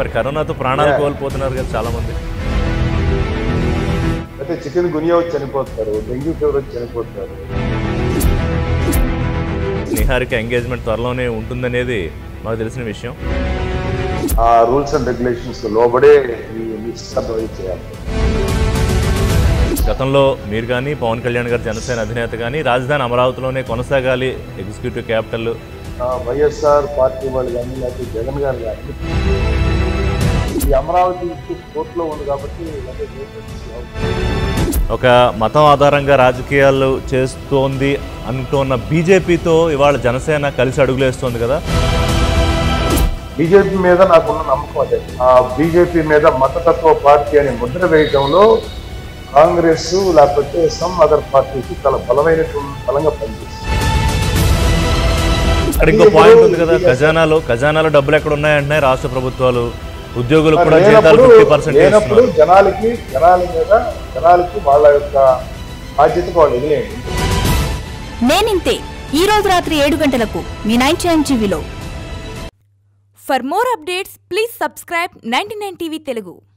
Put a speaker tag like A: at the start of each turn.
A: మరి కరోనాతో ప్రాణాలు కోల్పోతున్నారు కదా చాలా మంది
B: అయితే చికెన్ గునియా వచ్చి చనిపోతారు డెంగ్యూ ఫీవర్ వచ్చి చనిపోతారు
A: నిహారిక ఎంగేజ్మెంట్ త్వరలోనే ఉంటుందనేది మాకు తెలిసిన విషయం
B: ఆ రూల్స్ అండ్ రెగ్యులేషన్స్ లోబడే ఈ నిశ్చితార్థం చేయాలి
A: గతంలో మీరు కానీ పవన్ కళ్యాణ్ గారు జనసేన అధినేత కానీ రాజధాని అమరావతిలోనే కొనసాగాలి ఎగ్జిక్యూటివ్ క్యాపిటల్
B: ఆ వైఎస్ఆర్ పార్టీ వాళ్ళు కానీ లేకపోతే జగన్ గారు కానీ ఈ అమరావతి కోర్టులో ఉంది కాబట్టి ఇలాంటి vacancies లేవు.
A: ఒక మతం ఆధారంగా రాజకీయాలు చేస్తోంది అంటున్న బీజేపీతో ఇవాళ జనసేన కలిసి అడుగులేస్తోంది కదా
B: బీజేపీ మీద నాకున్న నమ్మకం అదే ఆ బీజేపీ మీద మతతత్వ పార్టీ అనే ముద్ర వేయటంలో కాంగ్రెస్ లేకపోతే సమ్ అదర్ పార్టీకి చాలా బలమైనటువంటి బలంగా పనిచేస్తుంది
A: ఇక్కడ ఇంకో పాయింట్ ఉంది కదా ఖజానాలో ఖజానాలో డబ్బులు ఎక్కడ ఉన్నాయంటున్నాయి రాష్ట్ర ప్రభుత్వాలు ఉద్యోగులకు కూడా జీతాలు
B: లేనప్పుడు
A: ఫిఫ్టీ పర్సెంట్
B: లేనప్పుడు జనాలకి జనాల మీద జనాలకి వాళ్ళ యొక్క బాధ్యతకు వాళ్ళు వదిలేయండి
C: నేనింతే ఈ రోజు రాత్రి ఏడు గంటలకు మీ నైన్ టీవీలో
D: For more updates, please subscribe 99 TV Telugu.